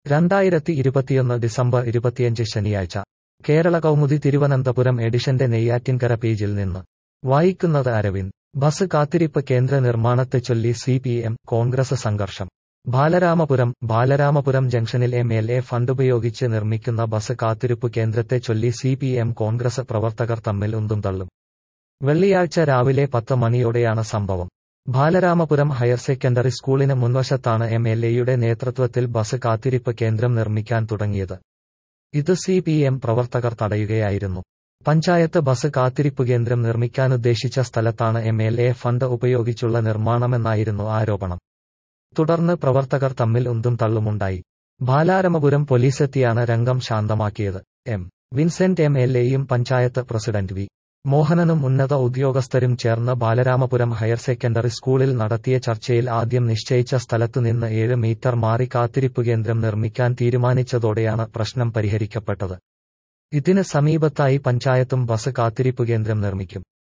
രണ്ടായിരത്തി ഇരുപത്തിയൊന്ന് ഡിസംബർ ഇരുപത്തിയഞ്ച് ശനിയാഴ്ച കേരള കൗമുദി തിരുവനന്തപുരം എഡിഷന്റെ നെയ്യാറ്റിൻകര പേജിൽ നിന്ന് വായിക്കുന്നത് അരവിന്ദ് ബസ് കാത്തിരിപ്പ് കേന്ദ്ര നിർമ്മാണത്തെ ചൊല്ലി സി പി എം കോൺഗ്രസ് സംഘർഷം ബാലരാമപുരം ബാലരാമപുരം ജംഗ്ഷനിൽ എം എൽ എ ഫണ്ട് ഉപയോഗിച്ച് നിർമ്മിക്കുന്ന ബസ് കാത്തിരിപ്പ് കേന്ദ്രത്തെ ചൊല്ലി സി പി എം കോൺഗ്രസ് പ്രവർത്തകർ തമ്മിൽ ഉന്തും തള്ളും വെള്ളിയാഴ്ച രാവിലെ പത്ത് മണിയോടെയാണ് സംഭവം ബാലരാമപുരം ഹയർ സെക്കൻഡറി സ്കൂളിന് മുൻവശത്താണ് എം എൽ എയുടെ നേതൃത്വത്തിൽ ബസ് കാത്തിരിപ്പ് കേന്ദ്രം നിർമ്മിക്കാൻ തുടങ്ങിയത് ഇത് സി പി എം പ്രവർത്തകർ തടയുകയായിരുന്നു പഞ്ചായത്ത് ബസ് കാത്തിരിപ്പ് കേന്ദ്രം നിർമ്മിക്കാനുദ്ദേശിച്ച സ്ഥലത്താണ് എം എൽ എ ഫണ്ട് ഉപയോഗിച്ചുള്ള നിർമ്മാണമെന്നായിരുന്നു ആരോപണം തുടർന്ന് പ്രവർത്തകർ തമ്മിൽ ഉന്തും തള്ളുമുണ്ടായി ബാലാരമപുരം പോലീസെത്തിയാണ് രംഗം ശാന്തമാക്കിയത് എം വിൻസെന്റ് എം എൽ എയും പഞ്ചായത്ത് പ്രസിഡന്റ് വി മോഹനനും ഉന്നത ഉദ്യോഗസ്ഥരും ചേർന്ന് ബാലരാമപുരം ഹയർ സെക്കൻഡറി സ്കൂളിൽ നടത്തിയ ചർച്ചയിൽ ആദ്യം നിശ്ചയിച്ച സ്ഥലത്തുനിന്ന് ഏഴ് മീറ്റർ മാറി കാത്തിരിപ്പ് കേന്ദ്രം നിർമ്മിക്കാൻ തീരുമാനിച്ചതോടെയാണ് പ്രശ്നം പരിഹരിക്കപ്പെട്ടത് ഇതിന് സമീപത്തായി പഞ്ചായത്തും ബസ് കാത്തിരിപ്പ് കേന്ദ്രം നിർമ്മിക്കും